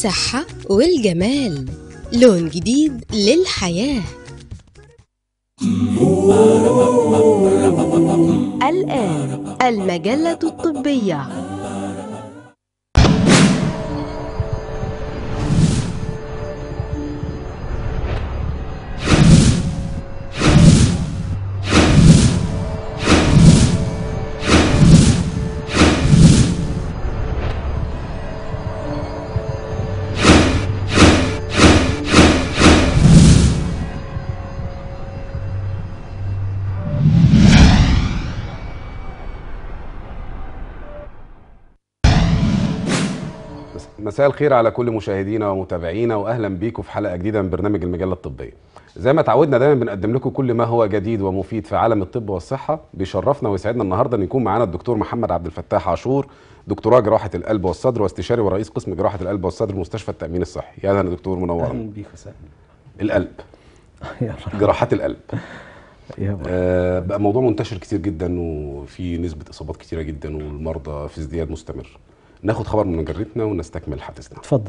الصحة والجمال لون جديد للحياة الآن المجلة الطبية مساء الخير على كل مشاهدينا ومتابعينا واهلا بيكم في حلقه جديده من برنامج المجله الطبيه. زي ما تعودنا دايما بنقدم لكم كل ما هو جديد ومفيد في عالم الطب والصحه، بيشرفنا ويسعدنا النهارده ان يكون معانا الدكتور محمد عبد الفتاح عاشور دكتوراه جراحه القلب والصدر واستشاري ورئيس قسم جراحه القلب والصدر مستشفى التامين الصحي. يا اهلا دكتور منور. اهلا بيك وسهلا القلب يا مرحبا جراحات القلب. يا مرحبا آه بقى موضوع منتشر كتير جدا وفي نسبه اصابات كتيره جدا والمرضى في ازدياد مستمر. ناخد خبر من مجرتنا ونستكمل حديثنا. اتفضل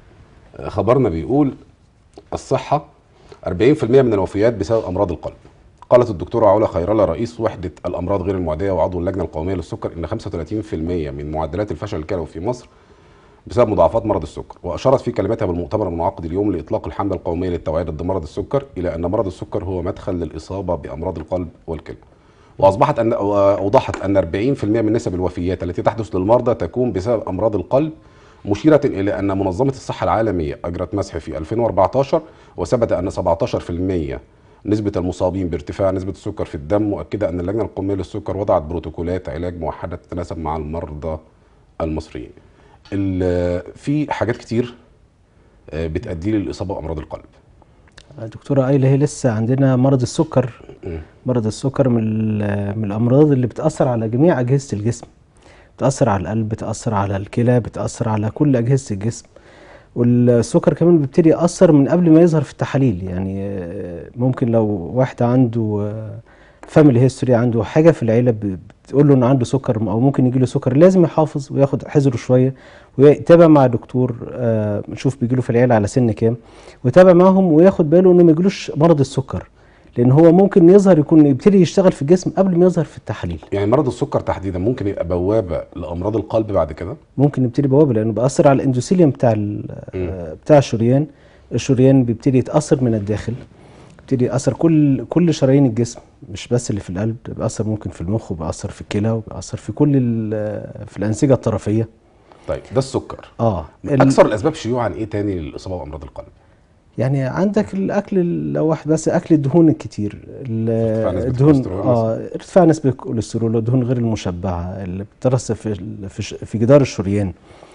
خبرنا بيقول الصحة 40% من الوفيات بسبب أمراض القلب قالت الدكتورة علا خيرالة رئيس وحدة الأمراض غير المعدية وعضو اللجنة القومية للسكر إن 35% من معدلات الفشل الكلوي في مصر بسبب مضاعفات مرض السكر وأشارت في كلمتها بالمؤتمر المنعقد اليوم لإطلاق الحملة القومية للتوعية ضد مرض السكر إلى أن مرض السكر هو مدخل للإصابة بأمراض القلب والكلى وأصبحت أن وأوضحت أن 40% من نسب الوفيات التي تحدث للمرضى تكون بسبب أمراض القلب مشيرة إلى أن منظمة الصحة العالمية أجرت مسح في 2014 وثبت أن 17% نسبة المصابين بارتفاع نسبة السكر في الدم مؤكدة أن اللجنة القومية للسكر وضعت بروتوكولات علاج موحدة تتناسب مع المرضى المصريين. ال- في حاجات كتير آه، بتؤدي للإصابة بأمراض القلب. دكتورة آيلة هي لسه عندنا مرض السكر مم. مرض السكر من ال- من الأمراض اللي بتأثر على جميع أجهزة الجسم بتأثر على القلب بتأثر على الكلى بتأثر على كل أجهزة الجسم والسكر كمان بيبتدي يأثر من قبل ما يظهر في التحاليل يعني آه، ممكن لو واحد عنده فاميلي هيستوري عنده حاجة في العيلة ب- بتقول له إنه عنده سكر أو ممكن يجي له سكر لازم يحافظ وياخد حذره شوية ويتابع مع دكتور آه، نشوف بيجي له في العيلة على سن كام ويتابع معاهم وياخد باله إنه ما يجيلوش مرض السكر لان هو ممكن يظهر يكون يبتدي يشتغل في الجسم قبل ما يظهر في التحاليل يعني مرض السكر تحديدا ممكن يبقى بوابة لأمراض القلب بعد كده؟ ممكن يبتدي بوابه لانه بيأثر على الاندوثيليوم بتاع ال- آه، بتاع الشريان الشريان بيبتدي يتأثر من الداخل يبتدي يأثر كل كل شرايين الجسم مش بس اللي في القلب ده بيأثر ممكن في المخ وبيأثر في الكلى وبيأثر في كل ال- في الأنسجة الطرفية طيب ده السكر. اه ال- أكثر الأسباب شيوعا إيه تاني للإصابة بأمراض القلب؟ يعني عندك الاكل لو واحد بس اكل الدهون الكتير ال- ارتفاع نسبة الدهون الكوليسترول اه ارتفاع نسبه الكوليسترول والدهون غير المشبعه اللي بترسب في ال- في, ش- في جدار الشريان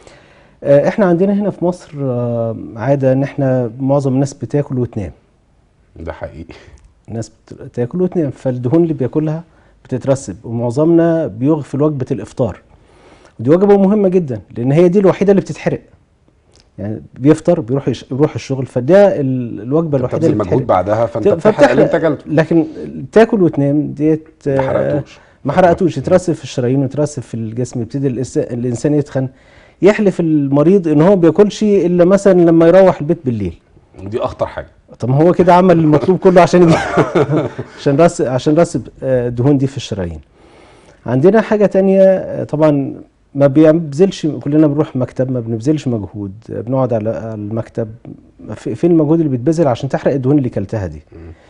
آه احنا عندنا هنا في مصر آه عاده ان احنا معظم الناس بتاكل وتنام ده حقيقي. الناس بتاكل وتنام فالدهون اللي بياكلها بتترسب ومعظمنا بيغفل وجبه الافطار ودي وجبه مهمه جدا لان هي دي الوحيده اللي بتتحرق يعني بيفطر بيروح يش... بيروح الشغل فده ال- الوجبه الوحيده بتبذل اللي مجهود بتتحرق بعدها فانت ت- بتحرق اللي انت اكلته لكن تاكل وتنام ديت ما آه، حرقتوش ما حرقتوش يترسب في الشرايين ويترسب في الجسم يبتدي الإس- الانسان يتخن يحلف المريض ان هو ما بياكلش الا مثلا لما يروح البيت بالليل ودي اخطر حاجه طب ما هو كده عمل المطلوب كله عشان يجي عشان رس عشان رسب آه، الدهون دي في الشرايين عندنا حاجه تانية آه، طبعا ما بيبذلش كلنا بنروح مكتب ما بنبذلش مجهود آه، بنقعد على على المكتب في- فين المجهود اللي بيتبذل عشان تحرق الدهون اللي كلتها دي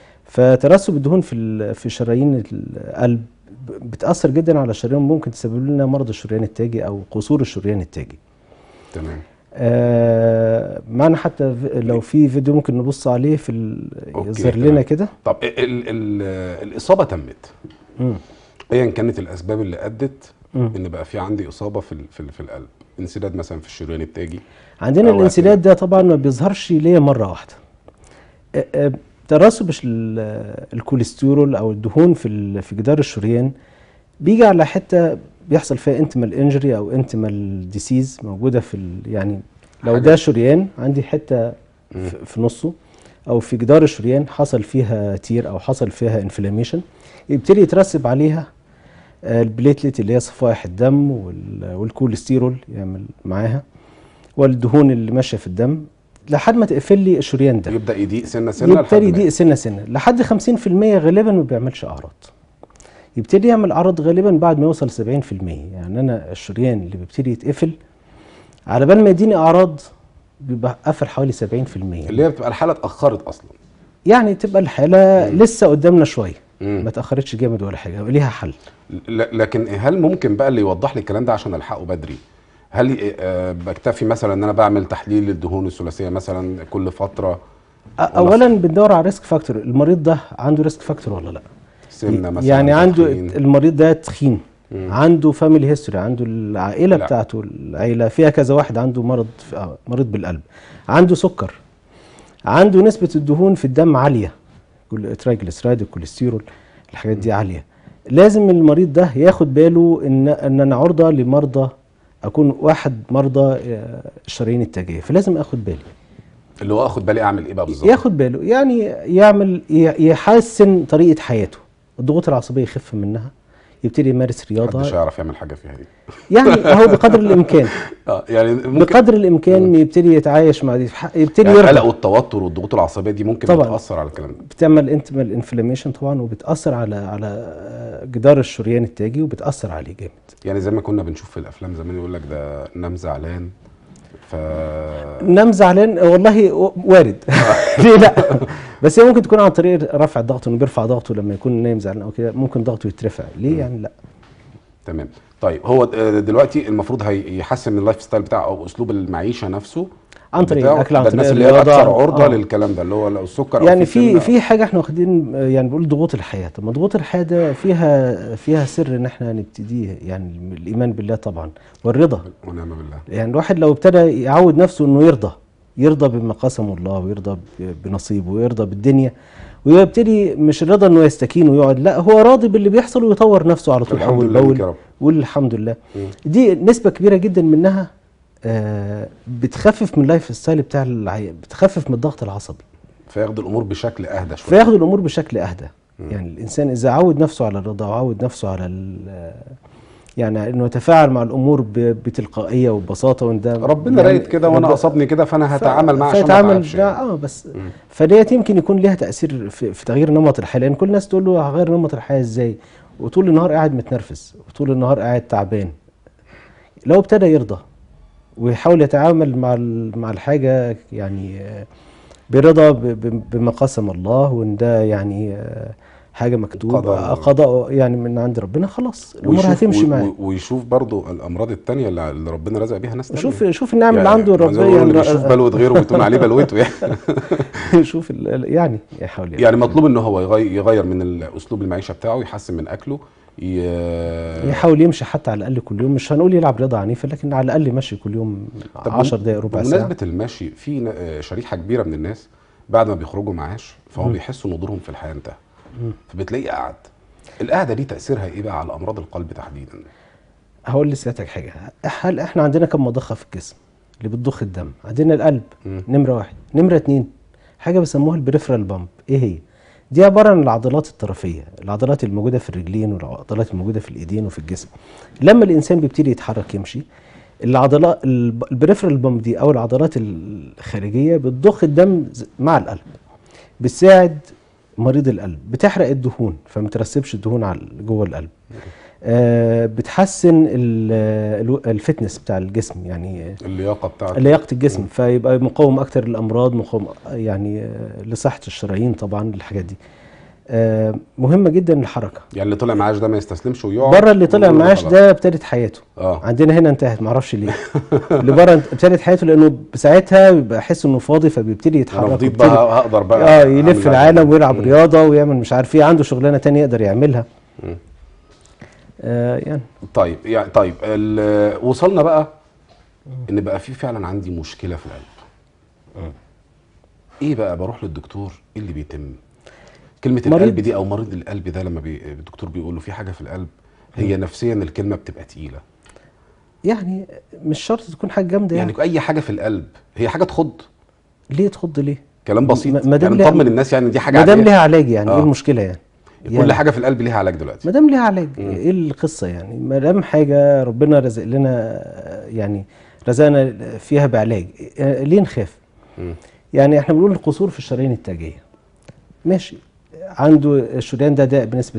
فترسب الدهون في ال- في شرايين القلب ب- بتاثر جدا على الشريان ممكن تسبب لنا مرض الشريان التاجي او قصور الشريان التاجي تمام آه معنا حتى في- لو في فيديو ممكن نبص عليه في ال- أوكي، يظهر تمام. لنا كده طب ال ال الاصابه تمت مم. ايا كانت الاسباب اللي ادت مم. ان بقى في عندي اصابه في ال- في, ال- في القلب انسداد مثلا في الشريان التاجي عندنا أو الانسداد ده طبعا ما بيظهرش ليه مره واحده آه، آه، ترسب ال- الكوليسترول او الدهون في ال- في جدار الشريان بيجي على حته بيحصل فيها انتمال انجري او انتمال ديسيز موجوده في ال- يعني لو حاجة- ده شريان عندي حته مم. في في نصه او في جدار الشريان حصل فيها تير او حصل فيها انفلاميشن يبتدي يترسب عليها آه، البليتلت اللي هي صفائح الدم وال- والكوليسترول يعمل معاها والدهون اللي ماشيه في الدم لحد ما تقفل لي الشريان ده يبدا يضيق سنه سنه لحد يبتدي ما- يضيق سنه سنه لحد 50% غالبا ما بيعملش اعراض يبتدي يعمل اعراض غالبا بعد ما يوصل 70% يعني انا الشريان اللي بيبتدي يتقفل على بال ما يديني اعراض بيبقى قفل حوالي 70% اللي هي بتبقى الحاله اتاخرت اصلا يعني تبقى الحاله لسه قدامنا شويه مم. ما تاخرتش جامد ولا حاجه ليها حل ل- لكن هل ممكن بقى اللي يوضح لي الكلام ده عشان الحقه بدري هل آه، بكتفي مثلا ان انا بعمل تحليل للدهون الثلاثيه مثلا كل فتره أ- اولا بندور على ريسك فاكتور المريض ده عنده ريسك فاكتور ولا لا سمنه مثلا يعني عنده تدخين؟ المريض ده تخين عنده فاميلي هيستوري عنده العائله لا. بتاعته العائله فيها كذا واحد عنده مرض آه، مريض بالقلب عنده سكر عنده نسبه الدهون في الدم عاليه الترايجليسرايد الكوليسترول الحاجات دي عاليه لازم المريض ده ياخد باله ان ان انا عرضه لمرضى اكون واحد مرضى آه، الشرايين التاجيه فلازم اخد بالي اللي هو اخد بالي اعمل ايه بقى بالظبط ياخد باله يعني يعمل ي- يحسن طريقه حياته الضغوط العصبيه يخف منها يبتدي يمارس رياضه محدش يعرف يعمل حاجه فيها دي يعني هو بقدر الامكان اه يعني ممكن بقدر الامكان يبتدي يتعايش مع دي ح- يبتدي يعني القلق يرضى والتوتر والضغوط العصبيه دي ممكن طبعاً. بتاثر على الكلام ده بتعمل انتمال انفلاميشن طبعا وبتاثر على على آه، جدار الشريان التاجي وبتاثر عليه جامد يعني زي ما كنا بنشوف في الافلام زمان يقول لك ده نام زعلان ف نام زعلان والله و- وارد ليه لا بس هي ممكن تكون عن طريق رفع الضغط انه بيرفع ضغطه لما يكون نايم زعلان او كده ممكن ضغطه يترفع ليه يعني لا تمام طيب هو د- دلوقتي المفروض هيحسن من اللايف ستايل بتاعه او اسلوب المعيشه نفسه عن طريق بتاعه. الأكل، عن ده طريق الناس اللي هي الرياضة، اكثر عرضه آه. للكلام ده اللي هو لو السكر أو يعني سمنة في أو- في حاجه احنا واخدين آه، يعني بنقول ضغوط الحياه طب ما ضغوط الحياه ده فيها فيها سر ان احنا نبتديه يعني الايمان بالله طبعا والرضا ونعم بالله يعني الواحد لو ابتدى يعود نفسه انه يرضى يرضى بما قسمه الله ويرضى ب- بنصيبه ويرضى بالدنيا ويبتدي مش الرضا انه يستكين ويقعد لا هو راضي باللي بيحصل ويطور نفسه على طول الحمد اول لله ليك يا باول رب. ويقول الحمد لله دي نسبه كبيره جدا منها آه بتخفف من اللايف ستايل بتاع العيان بتخفف من الضغط العصبي فياخد الامور بشكل اهدى شويه فياخد الامور بشكل اهدى يعني الانسان اذا عود نفسه على الرضا وعود نفسه على ال- يعني انه يتفاعل مع الامور ب- بتلقائيه وببساطه وان ده ربنا يعني رايد كده وانا رب- اصابني كده فانا ف- هتعامل معاه عشان ما فيتعامل اتعبش ده يعني. اه بس فديت يمكن يكون ليها تاثير في, في تغيير نمط الحياه لان كل الناس تقول له هغير نمط الحياه ازاي وطول النهار قاعد متنرفز وطول النهار قاعد تعبان لو ابتدى يرضى ويحاول يتعامل مع ال- مع الحاجه يعني آه، برضا ب- ب- بما قسم الله وان ده يعني آه، حاجه مكتوبه قضاء. قضاء يعني من عند ربنا خلاص الامور ويشوف- هتمشي و- معاه و- ويشوف برضو الامراض التانية اللي اللي ربنا رزق بيها ناس تانية شوف شوف النعم اللي يعني عنده زي ما ربنا بيقولوا اللي بيشوف بلوة غيره بتقول عليه بلوته يعني شوف ال- يعني يحاول يعني مطلوب ان هو يغير, يغير من اسلوب المعيشه بتاعه يحسن من اكله ي... يحاول يمشي حتى على الاقل كل يوم مش هنقول يلعب رياضه عنيفه لكن على الاقل ماشي كل يوم طب 10 دقائق ربع ساعه بمناسبه المشي في ن- آه، شريحه كبيره من الناس بعد ما بيخرجوا معاش فهم بيحسوا ان دورهم في الحياه انتهى فبتلاقيه قاعد القعده دي تاثيرها ايه بقى على امراض القلب تحديدا هقول لسيادتك حاجه هل احنا عندنا كم مضخه في الجسم اللي بتضخ الدم عندنا القلب نمره واحد نمره اتنين حاجه بيسموها البريفرال بامب ايه هي دي عباره عن العضلات الطرفيه العضلات الموجوده في الرجلين والعضلات الموجوده في الايدين وفي الجسم لما الانسان بيبتدي يتحرك يمشي العضلات الب- البريفرال بامب دي او العضلات الخارجيه بتضخ الدم ز- مع القلب بتساعد مريض القلب بتحرق الدهون فما ترسبش الدهون على جوه القلب آه بتحسن ال- الو- الفتنس بتاع الجسم يعني اللياقه بتاعته لياقه الجسم فيبقى مقاوم اكتر للامراض مقاوم يعني آه، لصحه الشرايين طبعا الحاجات دي آه مهمه جدا الحركه يعني اللي طلع معاش ده ما يستسلمش ويقعد بره اللي طلع ويقول معاش خلاص. ده ابتدت حياته اه عندنا هنا انتهت معرفش ليه اللي بره ابتدت حياته لانه ساعتها بيبقى يحس انه فاضي فبيبتدي انا يتحرك فضيت ويبتدي- بقى هقدر بقى اه أعمل يلف ده. العالم ويلعب مم. رياضه ويعمل مش عارف ايه عنده شغلانه تانية يقدر يعملها مم. آه يعني طيب يعني طيب ال- وصلنا بقى ان بقى في فعلا عندي مشكله في القلب ايه بقى بروح للدكتور ايه اللي بيتم كلمه مريض. القلب دي او مريض القلب ده لما بي... الدكتور بيقول له في حاجه في القلب هي نفسيا الكلمه بتبقى تقيله يعني مش شرط تكون حاجه جامده يعني, يعني اي حاجه في القلب هي حاجه تخض ليه تخض ليه؟ كلام بسيط ما- ما دام يعني ليها- نطمن الناس يعني دي حاجه ما دام عادية. ليها علاج يعني آه. ايه المشكله يعني؟ كل يعني حاجه في القلب ليها علاج دلوقتي ما دام ليها علاج ايه القصه يعني؟ ما دام حاجه ربنا رزق لنا آه، يعني رزقنا فيها بعلاج آه، ليه نخاف مم. يعني احنا بنقول القصور في الشرايين التاجيه ماشي عنده الشريان ده داء بنسبه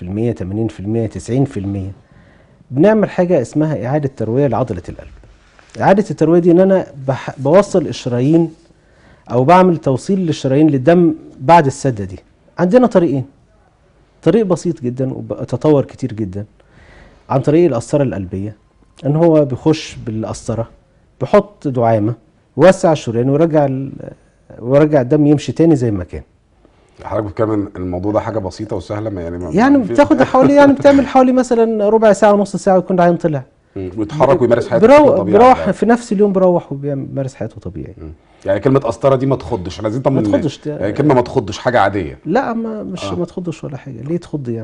70% 80% 90% بنعمل حاجه اسمها اعاده ترويه لعضله القلب اعاده الترويه دي ان انا بح بوصل الشرايين او بعمل توصيل للشرايين للدم بعد السده دي عندنا طريقين طريق بسيط جدا وتطور كتير جدا عن طريق القسطره القلبيه ان هو بيخش بالقسطره بيحط دعامه يوسع الشريان ويرجع ال- ويرجع الدم يمشي تاني زي ما كان حضرتك بتتكلم ان الموضوع ده حاجه بسيطه وسهله ما يعني ما يعني ما في- بتاخد حوالي يعني بتعمل حوالي مثلا ربع ساعه ونص ساعه ويكون العين طلع مم. ويتحرك ويمارس حياته بيروح بشكل طبيعي بيروح يعني. في نفس اليوم بيروح وبيمارس حياته طبيعي مم. يعني كلمه قسطره دي ما تخضش احنا عايزين ما نطمن تخضش ده- يعني كلمه ما تخضش حاجه عاديه لا ما مش آه. ما تخضش ولا حاجه ليه تخض يعني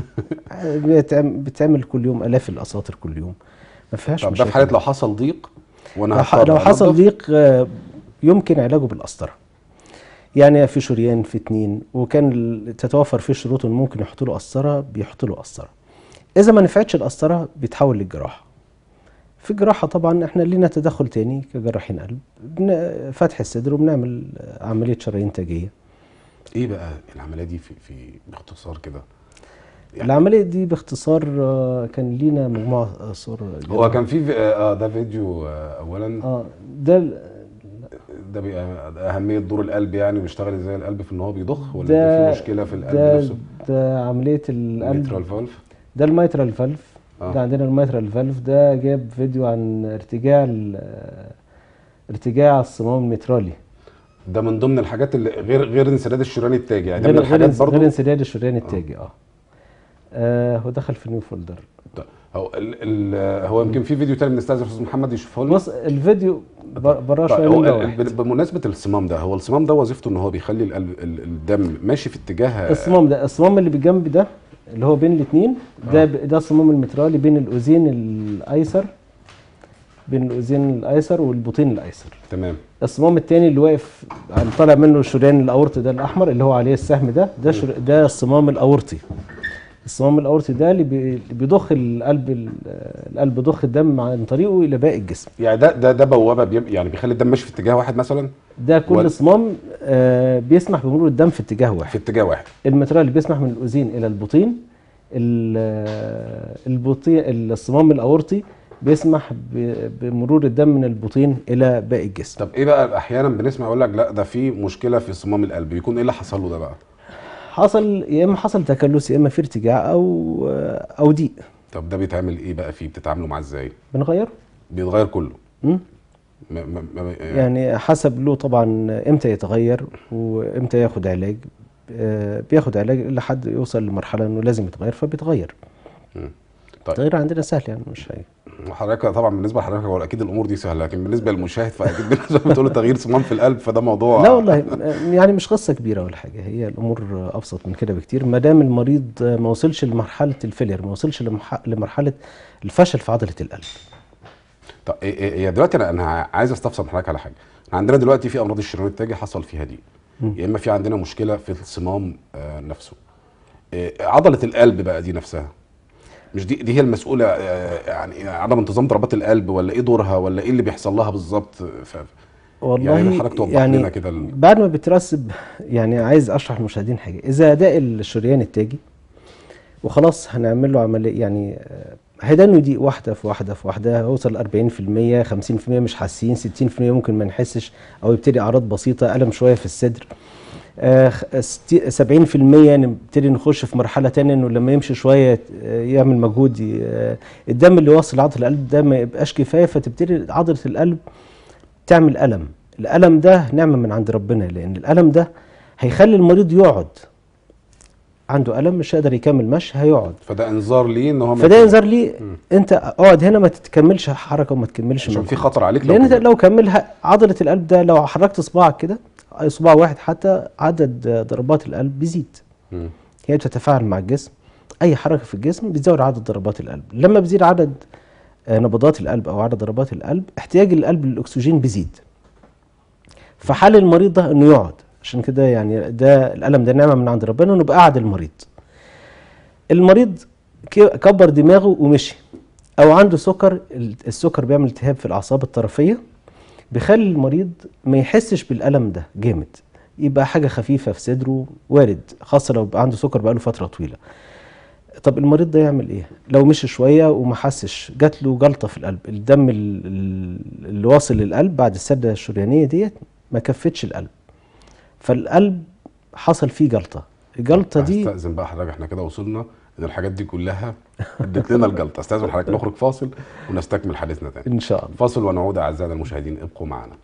بتعم- بتعمل كل يوم الاف الاساطر كل يوم ما فيهاش طب ده مشاكل. في حاله لو حصل ضيق وانا لو, ح- هضطر لو حصل أنضف، ضيق آه، يمكن علاجه بالقسطره يعني في شريان في اتنين وكان ال- تتوفر فيه شروط إن ممكن يحطوا له قسطره بيحطوا له قسطره اذا ما نفعتش القسطره بيتحول للجراحه في الجراحه طبعا احنا لينا تدخل تاني كجراحين قلب بن- فتح الصدر وبنعمل آه، عمليه شرايين تاجيه ايه بقى العمليه دي في في باختصار كده يعني العمليه دي باختصار آه، كان لينا مجموعه آه، صور هو كان في في- اه ده فيديو آه، اولا اه ده ال- ده بيبقى اهميه دور القلب يعني ويشتغل ازاي القلب في ان هو بيضخ ولا ده ده في مشكله في القلب ده نفسه ده عمليه القلب mitral valve ده الميترال فالف آه. ده عندنا الميترال فالف ده جاب فيديو عن ارتجاع ال- ارتجاع الصمام الميترالي ده من ضمن الحاجات اللي غير غير انسداد الشريان التاجي يعني ده غير من غير الحاجات انس- غير برضه انسداد الشريان التاجي اه آه، هو دخل في نيو فولدر هو ال ال هو يمكن في فيديو تاني بنستاذن استاذ محمد يشوفه لنا بص الفيديو بر- براه طيب شويه هو من ال- واحد ال- بمناسبه الصمام ده هو الصمام ده وظيفته ان هو بيخلي القلب ال- الدم ماشي في اتجاه الصمام ده الصمام اللي بالجنب ده اللي هو بين الاثنين ده ب- ده الصمام المترالي بين الاذين الايسر بين الاذين الايسر والبطين الايسر تمام الصمام الثاني اللي واقف عم طالع منه الشريان الاورطي ده الاحمر اللي هو عليه السهم ده ده شر... ده الصمام الاورطي الصمام الاورطي ده اللي بي- اللي بيضخ القلب ال- القلب ضخ الدم عن طريقه الى باقي الجسم يعني ده ده ده بوابه بيب يعني بيخلي الدم ماشي في اتجاه واحد مثلا ده كل وال- صمام آه بيسمح بمرور الدم في اتجاه في واحد اتجاه واحد المترال اللي بيسمح من الاذين الى البطين ال- آه، البطين الصمام الاورطي بيسمح ب- بمرور الدم من البطين الى باقي الجسم طب ايه بقى احيانا بنسمع يقول لك لا ده في مشكله في صمام القلب بيكون ايه اللي حصل له ده بقى حصل يا اما حصل تكلس يا اما في ارتجاع او آه، او ضيق طب ده بيتعمل ايه بقى فيه بتتعاملوا معاه ازاي بنغيره بيتغير كله مم. ما ما ما يعني حسب له طبعا امتى يتغير وامتى ياخد علاج آه، بياخد علاج لحد يوصل لمرحله انه لازم يتغير فبيتغير مم. طيب التغيير عندنا سهل يعني مش حاجه حضرتك طبعا بالنسبه لحضرتك هو اكيد الامور دي سهله لكن بالنسبه للمشاهد فاكيد بالنسبه بتقول له تغيير صمام في القلب فده موضوع لا والله آه، يعني مش قصه كبيره ولا حاجه هي الامور آه، ابسط من كده بكتير ما دام المريض آه، ما وصلش لمرحله الفيلير ما وصلش لمح- لمرحله الفشل في عضله القلب طب إيه- إيه- هي دلوقتي انا انا عايز استفسر من حضرتك على حاجه احنا عندنا دلوقتي في امراض الشريان التاجي حصل فيها دي يا اما في عندنا مشكله في الصمام آه، نفسه إيه، عضله القلب بقى دي نفسها مش دي دي هي المسؤوله آه، يعني عدم انتظام ضربات القلب ولا ايه دورها ولا ايه اللي بيحصل لها بالظبط ف... والله يعني حضرتك توضح يعني لنا كده ال- بعد ما بترسب يعني عايز اشرح للمشاهدين حاجه اذا اداء الشريان التاجي وخلاص هنعمل له عمليه يعني آه، هيدانه دي واحده في واحده في واحده هيوصل 40% 50% مش حاسين 60% ممكن ما نحسش او يبتدي اعراض بسيطه الم شويه في الصدر آه، خ- ستي- 70% نبتدي نخش في مرحله تانية انه لما يمشي شويه آه، يعمل مجهود ي- آه، الدم اللي واصل لعضله القلب ده ما يبقاش كفايه فتبتدي عضله القلب تعمل ألم الألم ده نعمة من عند ربنا لأن الألم ده هيخلي المريض يقعد عنده ألم مش هيقدر يكمل مشي هيقعد فده انذار ليه ان هو ما فده يكون- ينظر لي انت اقعد هنا ما تكملش حركه وما تكملش عشان مجهود. في خطر عليك لو لان انت كده. لو كملها عضله القلب ده لو حركت صباعك كده اي صباع واحد حتى عدد ضربات القلب بيزيد مم. هي بتتفاعل مع الجسم اي حركه في الجسم بتزود عدد ضربات القلب لما بيزيد عدد آه، نبضات القلب او عدد ضربات القلب احتياج القلب للاكسجين بيزيد فحال المريض ده انه يقعد عشان كده يعني ده الالم ده نعمه من عند ربنا انه بقعد المريض المريض ك- كبر دماغه ومشي او عنده سكر ال- السكر بيعمل التهاب في الاعصاب الطرفيه بيخلي المريض ما يحسش بالالم ده جامد يبقى حاجه خفيفه في صدره وارد خاصه لو بقى عنده سكر بقاله فتره طويله طب المريض ده يعمل ايه لو مشي شويه وما حسش جات له جلطه في القلب الدم ال- ال- اللي واصل للقلب بعد السده الشريانيه ديت ما كفتش القلب فالقلب حصل فيه جلطه الجلطه دي استاذن بقى حضرتك احنا كده وصلنا ان الحاجات دي كلها ادت لنا الجلطه استاذن حضرتك نخرج فاصل ونستكمل حديثنا تاني ان شاء الله فاصل ونعود اعزائنا المشاهدين ابقوا معنا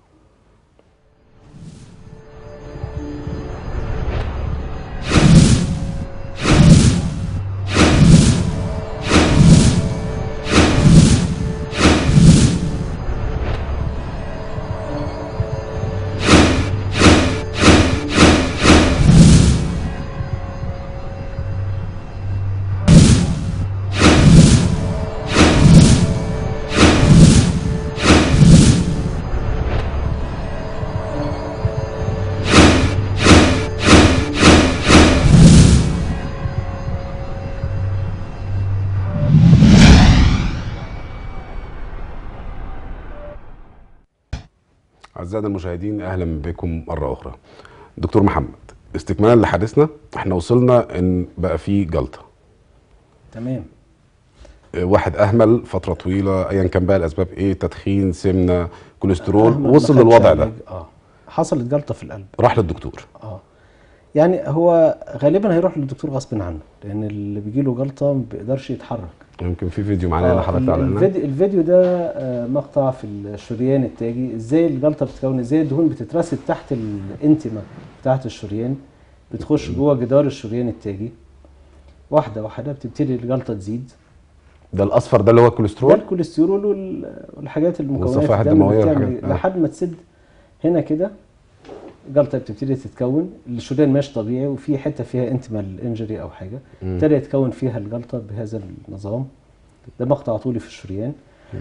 أعزائنا المشاهدين أهلا بكم مرة أخرى دكتور محمد استكمالا لحديثنا احنا وصلنا ان بقى في جلطة تمام اه، واحد أهمل فترة طويلة أيا كان بقى الأسباب إيه تدخين سمنة كوليسترول أهمل ما وصل خدش للوضع ده علاج. اه حصلت جلطه في القلب راح للدكتور اه يعني هو غالبا هيروح للدكتور غصب عنه لان اللي بيجي له جلطه ما بيقدرش يتحرك يمكن في فيديو معانا هنا آه، حضرتك ال- على الفيديو, الفيديو ده آه، مقطع في الشريان التاجي ازاي الجلطه بتتكون ازاي الدهون بتترسب تحت الانتما بتاعت الشريان بتخش جوه جدار الشريان التاجي واحده واحده بتبتدي الجلطه تزيد ده الأصفر ده اللي هو ده الكوليسترول الكوليسترول وال- والحاجات المكونات والصفائح الدم الدموية بتعمل والحاجات- آه. لحد ما تسد هنا كده الجلطه بتبتدي تتكون الشريان ماشي طبيعي وفي حته فيها انتمال انجري او حاجه مم. ابتدى يتكون فيها الجلطه بهذا النظام ده مقطع طولي في الشريان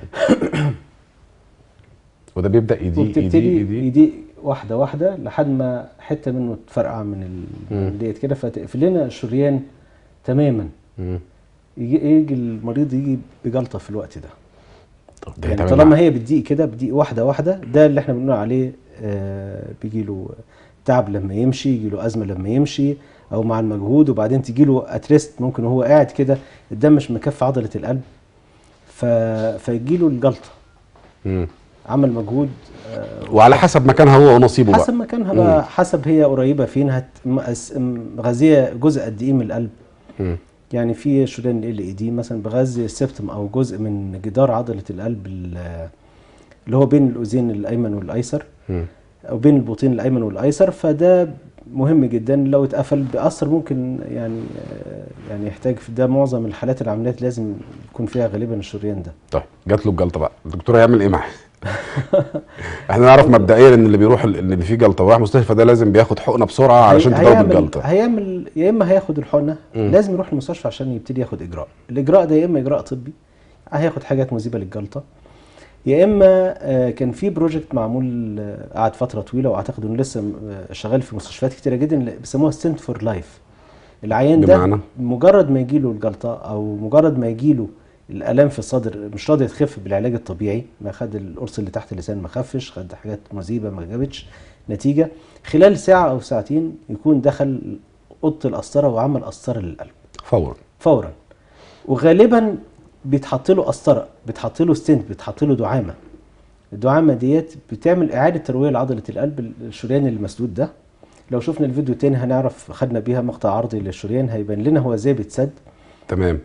وده بيبدأ يضيق يضيق وبتبتدي يضيق يضيق واحده واحده لحد ما حته منه تفرقع من ال- مم. من ديت كده فتقفل لنا الشريان تماما مم. يجي يجي المريض يجي بجلطه في الوقت ده طب ده يعني يتعمل طالما مع- هي بتضيق كده بتضيق واحده واحده ده اللي احنا بنقول عليه آه بيجي له تعب لما يمشي يجي له ازمه لما يمشي او مع المجهود وبعدين تجي له اتريست ممكن وهو قاعد كده الدم مش مكفي عضله القلب ف... فيجي له الجلطه مم. عمل مجهود آه وعلى حسب مكانها هو ونصيبه بقى حسب مكانها بقى حسب هي قريبه فين هت م- أس- م- غازيه جزء قد ايه من القلب مم. يعني في شريان ال اي دي مثلا بغذي السبتم او جزء من جدار عضله القلب ال- اللي هو بين الاذين الايمن والايسر مم. او بين البطين الايمن والايسر فده مهم جدا لو اتقفل بأثر ممكن يعني آه، يعني يحتاج في ده معظم الحالات العمليات لازم يكون فيها غالبا الشريان ده طيب جات له الجلطه بقى الدكتور هيعمل ايه معاه احنا نعرف مبدئيا ان اللي بيروح ان اللي فيه جلطه وراح مستشفى ده لازم بياخد حقنه بسرعه علشان هي- تداوي هيعمل- الجلطه هيعمل يا اما هياخد الحقنه مم. لازم يروح المستشفى عشان يبتدي ياخد اجراء الاجراء ده يا اما اجراء طبي هياخد حاجات مذيبه للجلطه يا اما آه، كان في بروجكت معمول آه، قعد فتره طويله واعتقد انه لسه آه، شغال في مستشفيات كتيره جدا اللي بيسموها ستنت فور لايف العيان ده بمعنى؟ مجرد ما يجيله الجلطه او مجرد ما يجيله الالام في الصدر مش راضيه تخف بالعلاج الطبيعي ما خد القرص اللي تحت اللسان ما خفش خد حاجات مذيبه ما جابتش نتيجه خلال ساعه او ساعتين يكون دخل اوضه القسطره وعمل قسطره للقلب فورا فورا وغالبا بيتحط له قسطره بيتحط له ستنت بيتحط له دعامه الدعامه ديت بتعمل اعاده ترويه لعضله القلب الشريان المسدود ده لو شفنا الفيديو تاني هنعرف خدنا بيها مقطع عرضي للشريان هيبان لنا هو ازاي بيتسد تمام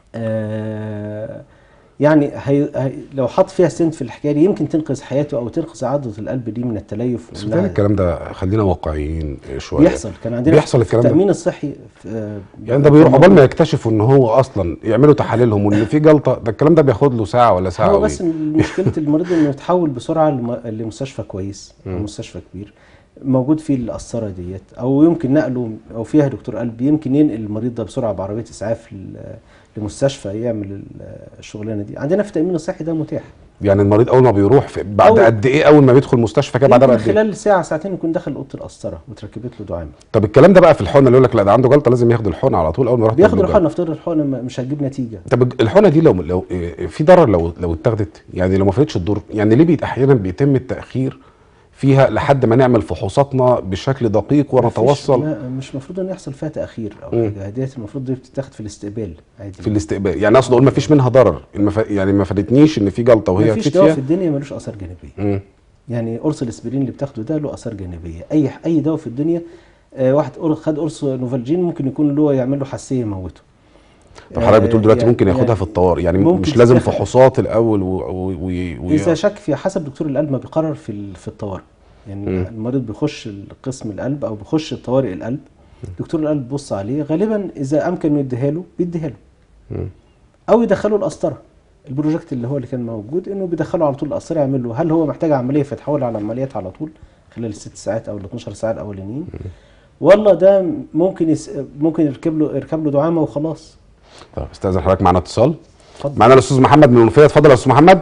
آه يعني هي هي لو حط فيها سنت في الحكايه دي يمكن تنقذ حياته او تنقذ عضله القلب دي من التليف بس وإنها- متهيألي الكلام ده خلينا واقعيين شويه بيحصل كان عندنا بيحصل الكلام في ده التامين الصحي في- آه، يعني ده بيروح قبل ما يكتشفوا ان هو اصلا يعملوا تحاليلهم وان في جلطه ده الكلام ده بياخد له ساعه ولا ساعه هو وإيه؟ بس مشكله المريض انه يتحول بسرعه لم- لمستشفى كويس او مستشفى كبير موجود فيه القسطره ديت او يمكن نقله او فيها دكتور قلب يمكن ينقل المريض ده بسرعه بعربيه اسعاف ل- لمستشفى يعمل ال- الشغلانه دي عندنا في التامين الصحي ده متاح يعني المريض اول ما بيروح في بعد أول- قد ايه اول ما بيدخل المستشفى كده بعدها يمكن بقد ايه خلال ساعه ساعتين يكون دخل اوضه القسطره وتركبت له دعامه طب الكلام ده بقى في الحقنه اللي يقول لك لا ده عنده جلطه لازم ياخد الحقنه على طول اول ما يروح بياخد تعمل له الحقنه نفترض الحقنه ما- مش هتجيب نتيجه طب الحقنه دي لو لو إيه، في ضرر لو لو اتاخدت يعني لو ما فادتش الدور يعني ليه بيت احيانا بيتم التاخير فيها لحد ما نعمل فحوصاتنا بشكل دقيق ونتوصل مفيش- لا مش المفروض ان يحصل فيها تاخير او مم. حاجه ديت المفروض دي بتتاخد في الاستقبال عادي في الاستقبال يعني اقصد اقول ما فيش منها ضرر المف... يعني ما فادتنيش ان في جلطه وهي مفيش هتفيد دواء فيها في الدنيا ملوش اثار جانبيه مم. يعني قرص الاسبرين اللي بتاخده ده له اثار جانبيه اي اي دواء في الدنيا آه واحد قر- خد قرص نوفالجين ممكن يكون له يعمل له حساسيه يموته طب حضرتك بتقول دلوقتي يعني- ممكن ياخدها يعني في الطوارئ يعني ممكن مش لازم تتاخد. فحوصات الاول و... و... و... و... اذا شك في حسب دكتور القلب ما بيقرر في ال- في الطوارئ يعني مم. المريض بيخش قسم القلب او بيخش طوارئ القلب دكتور القلب بيبص عليه غالبا اذا امكن انه يديها له بيديها له مم. او يدخله القسطره البروجكت اللي هو اللي كان موجود انه بيدخله على طول القسطره يعمل له هل هو محتاج عمليه فيتحول على عمليات على طول خلال الست ساعات او ال 12 ساعه الاولانيين والله ده ممكن يس... ممكن يركب له يركب له دعامه وخلاص طب استاذن حضرتك معانا اتصال اتفضل معانا الاستاذ محمد من المنوفيه اتفضل يا استاذ محمد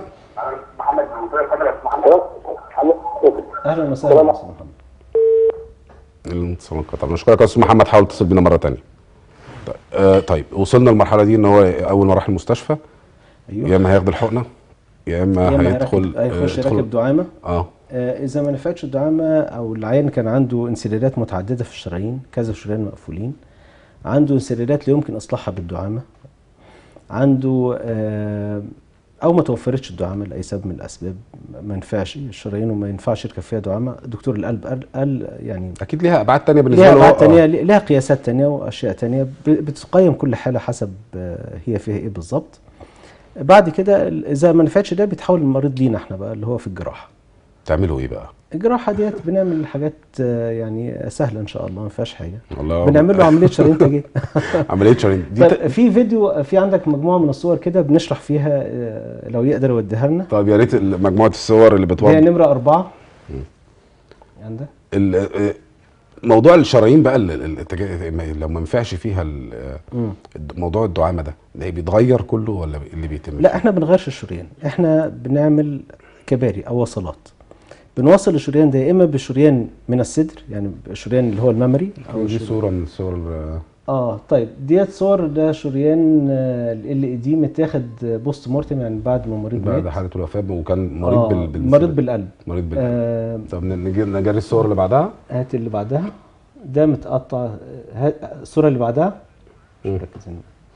اهلا وسهلا يا استاذ محمد الاتصال انقطع نشكرك يا استاذ محمد حاول تتصل بينا مره ثانيه طيب, آه طيب وصلنا للمرحله دي ان هو اول ما راح المستشفى ايوه يا اما هياخد الحقنه يا اما يا إما هيدخل هيركب- هيخش آه، يركب يدخل دعامه اه آه، اذا ما نفعتش الدعامه او العيان كان عنده انسدادات متعدده في الشرايين كذا شريان مقفولين عنده انسدادات لا يمكن اصلاحها بالدعامه عنده آه، او ما توفرتش الدعامه لاي سبب من الاسباب ما ينفعش الشرايين وما ينفعش يركب فيها دعامه دكتور القلب قال, قال يعني اكيد ليها ابعاد ثانيه بالنسبه ليها له ابعاد هو، تانية آه. ليها قياسات تانية واشياء تانية ب- بتقيم كل حاله حسب آه، هي فيها ايه بالظبط بعد كده ال- اذا ما نفعتش ده بيتحول المريض لينا احنا بقى اللي هو في الجراحه تعملوا ايه بقى؟ الجراحه ديت بنعمل حاجات آه، يعني سهله ان شاء الله ما فيهاش حاجه والله بنعمل له عمليه شرايين تاجيل عمليه شرايين دي ت... طيب في فيديو في عندك مجموعه من الصور كده بنشرح فيها آه، لو يقدر يوديها لنا طب يا ريت ال- مجموعه الصور اللي هي بتوضح نمره أربعة عندك ال- آه، موضوع الشرايين بقى ال- ال- التجا- ما- لو ما ينفعش فيها ال- آه، مم. الد- موضوع الدعامه ده ده بيتغير كله ولا اللي بيتم لا احنا بنغيرش الشريان احنا بنعمل كباري او وصلات بنوصل الشريان ده يا اما بشريان من الصدر يعني الشريان اللي هو الممري او دي الشريان- صوره من الصور ال- اه طيب ديت صور ده شريان ال اي دي متاخد بوست مورتم يعني بعد ما المريض بعد مات حاله الوفاه وكان مريض آه بال... بال... مريض بالقلب مريض بال... آه طب نجي نجري الصور اللي بعدها هات اللي بعدها ده متقطع هات الصوره اللي بعدها مش مم. مركزين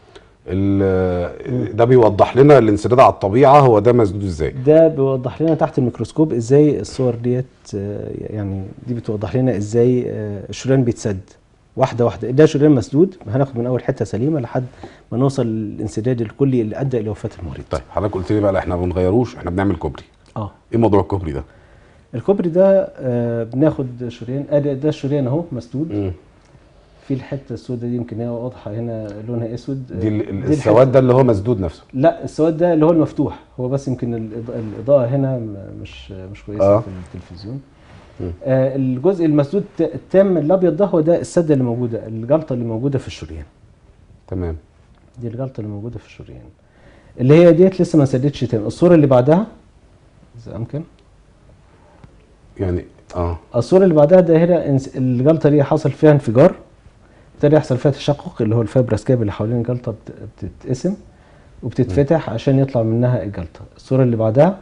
ال- ده بيوضح لنا الانسداد على الطبيعه هو ده مسدود ازاي ده بيوضح لنا تحت الميكروسكوب ازاي الصور ديت آه، يعني دي بتوضح لنا ازاي آه، الشريان بيتسد واحده واحده ده شريان مسدود هناخد من اول حته سليمه لحد ما نوصل للانسداد الكلي اللي ادى الى وفاه المريض طيب حضرتك قلت لي بقى لا احنا ما بنغيروش احنا بنعمل كوبري اه ايه موضوع الكوبري ده الكوبري ده آه، بناخد شريان ادي ده الشريان اهو مسدود مم. في الحته السوداء دي يمكن هي واضحه هنا لونها اسود دي ال- ال- دي السواد الحتة- ده اللي هو مسدود نفسه لا السواد ده اللي هو المفتوح هو بس يمكن الإضاءة, الإضاءة هنا م- مش مش كويسة آه. في التلفزيون مم. آه الجزء المسدود ت- التام الأبيض ده هو ده السدة اللي موجودة الجلطة اللي موجودة في الشريان تمام دي الجلطة اللي موجودة في الشريان اللي هي ديت لسه ما سدتش تام الصورة اللي بعدها إذا أمكن يعني اه الصورة اللي بعدها ده هنا انس- الجلطة دي حصل فيها انفجار ابتدى يحصل فيها تشقق اللي هو الفايبراسكاب اللي حوالين الجلطة بت- بتتقسم وبتتفتح عشان يطلع منها الجلطة الصورة اللي بعدها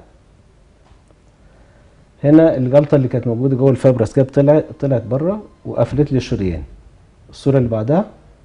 هنا الجلطة اللي كانت موجودة جوه الفايبراسكاب طلعت طلعت بره وقفلت لي الشريان الصورة اللي بعدها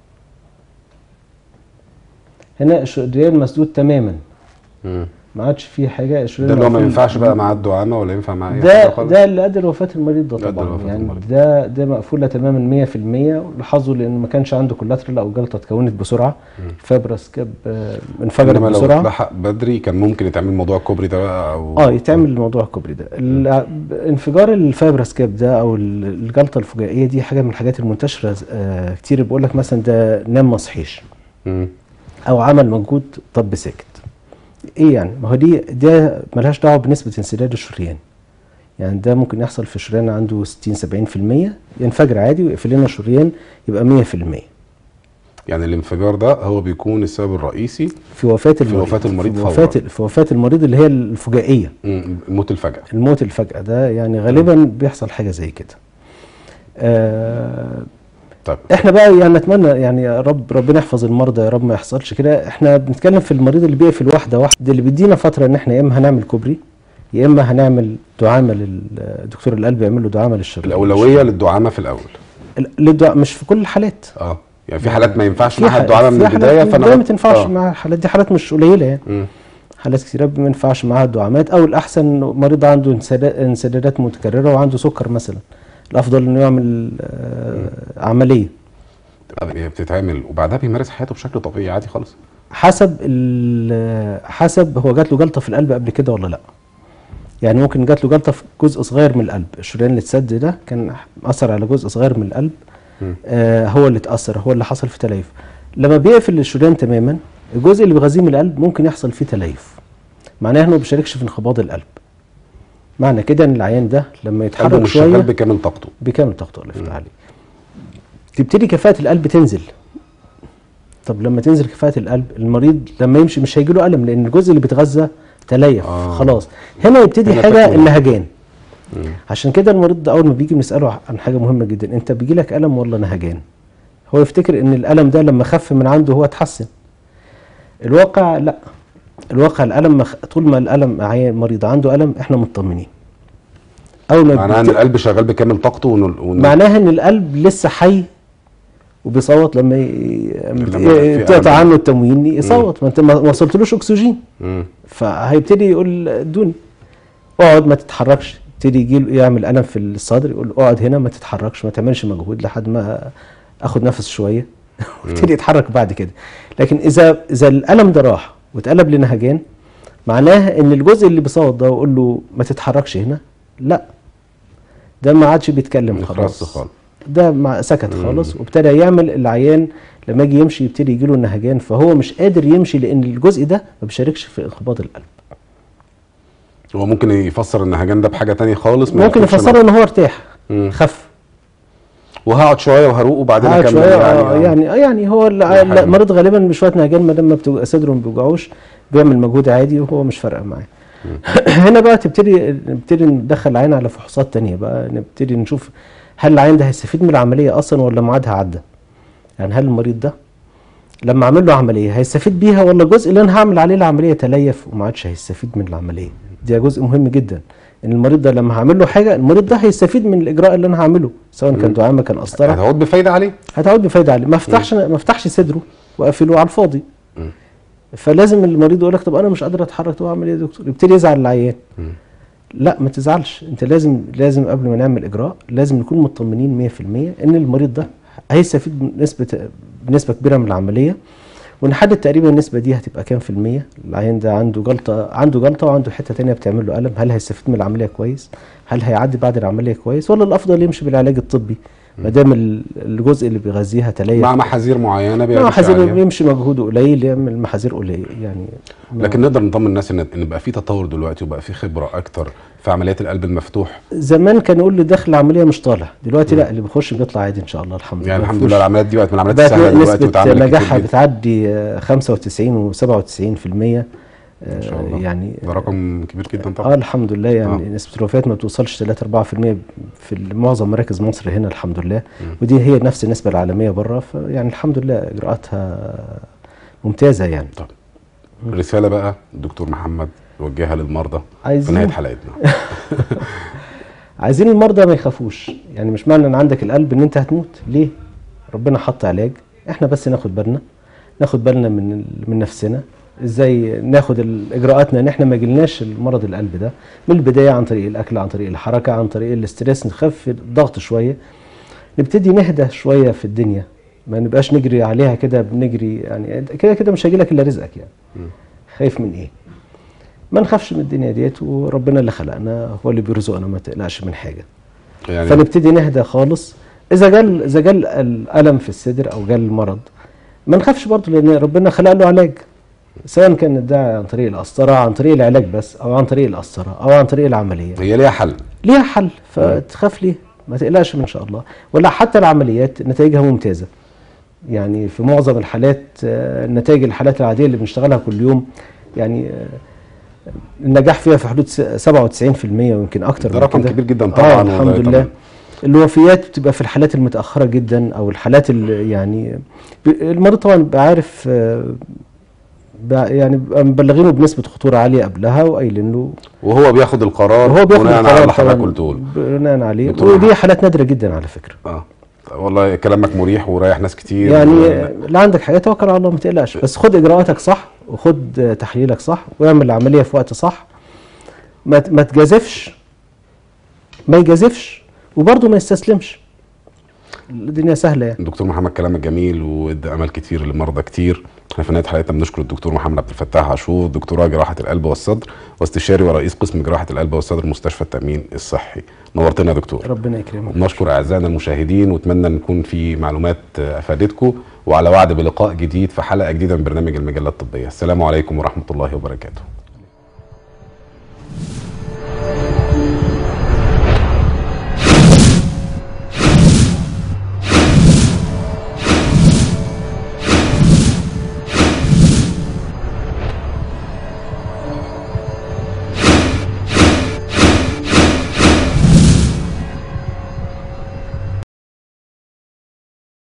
هنا الشريان مسدود تماما مم. ما عادش فيه حاجة الشريان ده اللي هو ما مقفول. ينفعش بقى معاه الدعامه ولا ينفع معاه اي حاجه ده خالص؟ ده اللي ادى لوفاه المريض ده ده أدى طبعا لوفاة يعني المريض. ده ده مقفوله تماما 100% لاحظوا لان ما كانش عنده كولاترال او جلطه اتكونت بسرعه فابرس كاب آه، انفجرت انما لو بسرعه اتلحق بدري كان ممكن يتعمل موضوع الكوبري ده بقى او اه يتعمل الموضوع الكوبري ده ال- انفجار الفايبرس كاب ده او ال- الجلطه الفجائيه دي حاجه من الحاجات المنتشره آه، كتير بيقول لك مثلا ده نام ما صحيش مم. او عمل مجهود طب ساكت ايه يعني ما هو دي ده ملهاش دعوه بنسبه انسداد الشريان يعني ده ممكن يحصل في شريان عنده 60 70% ينفجر عادي ويقفل لنا الشريان يبقى 100% يعني الانفجار ده هو بيكون السبب الرئيسي في وفاه المريض وفاة المريض في فورا. وفاه في وفاه المريض اللي هي الفجائيه مم، الموت الفجأة الموت الفجأة ده يعني غالبا بيحصل حاجة زي كده آه طيب احنا بقى يعني نتمنى يعني يا رب ربنا يحفظ المرضى يا رب ما يحصلش كده احنا بنتكلم في المريض اللي بيقفل واحده واحده اللي بيدينا فتره ان احنا يا اما هنعمل كوبري يا اما هنعمل دعامه للدكتور القلب يعمل له دعامه للشرايين الأولوية للدعامة في الأول ال- للدعا مش في كل الحالات اه يعني في حالات ما ينفعش في معاها ح- الدعامة من في حالات البداية من فأنا البداية ما تنفعش آه. مع الحالات دي حالات مش قليله يعني مم. حالات كتيرة ما ينفعش معاها الدعامات او الاحسن مريض عنده انسدا- انسدادات متكرره وعنده سكر مثلا الافضل انه يعمل آه عمليه هي بتتعمل وبعدها بيمارس حياته بشكل طبيعي عادي خالص حسب ال- حسب هو جات له جلطه في القلب قبل كده ولا لا يعني ممكن جات له جلطه في جزء صغير من القلب الشريان اللي اتسد ده كان اثر على جزء صغير من القلب مم. آه هو اللي اتاثر هو اللي حصل فيه تليف لما بيقفل الشريان تماما الجزء اللي بيغذيه من القلب ممكن يحصل فيه تليف معناه انه ما بيشاركش في انقباض القلب معنى كده ان العيان ده لما قلبه يتحرك مش شغال شويه بكامل طاقته بكامل طاقته الله يفتح عليك تبتدي كفاءة القلب تنزل طب لما تنزل كفاءة القلب المريض لما يمشي مش هيجي له ألم لأن الجزء اللي بيتغذى تليف آه. خلاص هنا يبتدي هنا حاجة تكوين. النهجان مم. عشان كده المريض ده أول ما بيجي بنسأله عن حاجة مهمة جدا أنت بيجي لك ألم ولا نهجان هو يفتكر إن الألم ده لما خف من عنده هو اتحسن الواقع لا الواقع الألم مخ... طول ما الألم عيان مريض عنده ألم إحنا مطمنين أول ما معناها ان بيبتدي- القلب شغال بكامل طاقته وإنه- وإنه معناها ان القلب لسه حي وبيصوت لما ي- لما في يتقطع ألم. عنه التموين يصوت ما انت ما وصلتلوش اكسجين مم. فهيبتدي يقول ادوني اقعد ما تتحركش يبتدي يجي له يعمل الم في الصدر يقول اقعد هنا ما تتحركش ما تعملش مجهود لحد ما اخد نفس شويه ويبتدي يتحرك بعد كده لكن اذا اذا الالم ده راح واتقلب لنهجان معناها ان الجزء اللي بيصوت ده ويقول له ما تتحركش هنا لا ده ما عادش بيتكلم خلاص خلاص خالص ده مع سكت خالص وابتدى يعمل العيان لما يجي يمشي يبتدي يجي له نهجان فهو مش قادر يمشي لان الجزء ده ما بيشاركش في انقباض القلب هو ممكن يفسر النهجان ده بحاجه تانية خالص ما ممكن يكونش يفسره ان هو ارتاح مم. خف وهقعد شويه وهروق وبعدين قعد اكمل شويه يعني, آه، يعني آه، يعني هو ال- دي حاجة. لا، المريض غالبا بشويه نهجان ما دام ما بتوج- صدره ما بيوجعوش بيعمل مجهود عادي وهو مش فارقه معاه هنا بقى تبتدي نبتدي ندخل العين على فحوصات تانية بقى نبتدي نشوف هل العين ده هيستفيد من العمليه اصلا ولا ميعادها عدى يعني هل المريض ده لما اعمل له عمليه هيستفيد بيها ولا الجزء اللي انا هعمل عليه العمليه تليف وما عادش هيستفيد من العمليه ده جزء مهم جدا ان المريض ده لما هعمل له حاجه المريض ده هيستفيد من الاجراء اللي انا هعمله سواء كان دعامه كان قسطره هتعود بفايده عليه هتعود بفايده عليه ما افتحش ما افتحش صدره واقفله على الفاضي فلازم المريض يقول لك طب انا مش قادر اتحرك طب اعمل ايه يا دكتور يبتدي يزعل العيان لا ما تزعلش انت لازم لازم قبل ما نعمل اجراء لازم نكون مطمنين 100% ان المريض ده هيستفيد بنسبه بنسبه كبيره من العمليه ونحدد تقريبا النسبه دي هتبقى كام في الميه العيان ده عنده جلطه عنده جلطه وعنده حته تانية بتعمل له الم هل هيستفيد من العمليه كويس هل هيعدي بعد العمليه كويس ولا الافضل يمشي بالعلاج الطبي ما دام ال- الجزء اللي بيغذيها تليف مع محاذير معينه مع بيمشي محاذير عليها. بيمشي مجهوده قليل يعمل محاذير قليل يعني لكن نقدر نطمن الناس ان ان بقى في تطور دلوقتي وبقى في خبره اكتر في عمليات القلب المفتوح زمان كان يقول لي داخل العمليه مش طالع دلوقتي لا اللي بيخش بيطلع عادي ان شاء الله الحمد لله يعني الحمد مفيهوش- لله العمليات دي بقت من العمليات بقت السهله دلوقتي نسبة وتعامل نجاحها بتعدي آه، 95 و97% ان شاء الله يعني ده رقم كبير جدا اه طبعا الحمد لله يعني آه. نسبة الوفيات ما بتوصلش 3 4% في معظم مراكز مصر هنا الحمد لله ودي هي نفس النسبة العالمية بره فيعني الحمد لله اجراءاتها ممتازة يعني طب رساله بقى الدكتور محمد يوجهها للمرضى في عايزين نهايه حلقتنا عايزين المرضى ما يخافوش يعني مش معنى ان عندك القلب ان انت هتموت ليه ربنا حط علاج احنا بس ناخد بالنا ناخد بالنا من ال- من نفسنا ازاي ناخد ال- اجراءاتنا ان احنا ما يجيلناش المرض القلب ده من البدايه عن طريق الاكل عن طريق الحركه عن طريق الاسترس نخفف الضغط شويه نبتدي نهدى شويه في الدنيا ما نبقاش نجري عليها كده بنجري يعني كده كده مش هيجيلك الا رزقك يعني خايف من ايه ما نخافش من الدنيا ديت وربنا اللي خلقنا هو اللي بيرزقنا ما تقلقش من حاجه يعني فنبتدي نهدى خالص اذا جال اذا جال الالم في الصدر او جال المرض ما نخافش برضه لان ربنا خلق له علاج سواء كان ده عن طريق القسطره عن طريق العلاج بس او عن طريق القسطره او عن طريق العمليه هي ليها حل ليها حل فتخاف ليه ما تقلقش من ان شاء الله ولا حتى العمليات نتائجها ممتازه يعني في معظم الحالات آه، نتائج الحالات العاديه اللي بنشتغلها كل يوم يعني آه، النجاح فيها في حدود س- 97% ويمكن اكتر ده من رقم كده. كبير جدا آه طبعا الحمد والله لله طبعاً. الوفيات بتبقى في الحالات المتاخره جدا او الحالات اللي يعني ب- المريض طبعا بيبقى عارف آه، بقى- يعني بيبقى مبلغينه بنسبه خطوره عاليه قبلها وقايلين له وهو بياخد القرار وهو بياخد بناء على القرار اللي حضرتك طبعاً قلته له بناء عليه دكتور ودي محمد. حالات نادره جدا على فكره اه والله كلامك مريح وريح ناس كتير يعني و- لا عندك حاجه توكل على الله ما تقلقش بس خد اجراءاتك صح وخد آه، تحليلك صح واعمل العمليه في وقت صح ما ت- ما تجازفش ما يجازفش وبرضه ما يستسلمش الدنيا سهله يعني دكتور محمد كلامك جميل وادى امل كتير لمرضى كتير احنا في نهايه حلقتنا بنشكر الدكتور محمد عبد الفتاح عاشور دكتوراه جراحه القلب والصدر واستشاري ورئيس قسم جراحه القلب والصدر مستشفى التامين الصحي نورتنا يا دكتور ربنا يكرمك ونشكر اعزائنا المشاهدين واتمنى نكون في معلومات افادتكم وعلى وعد بلقاء جديد في حلقه جديده من برنامج المجله الطبيه السلام عليكم ورحمه الله وبركاته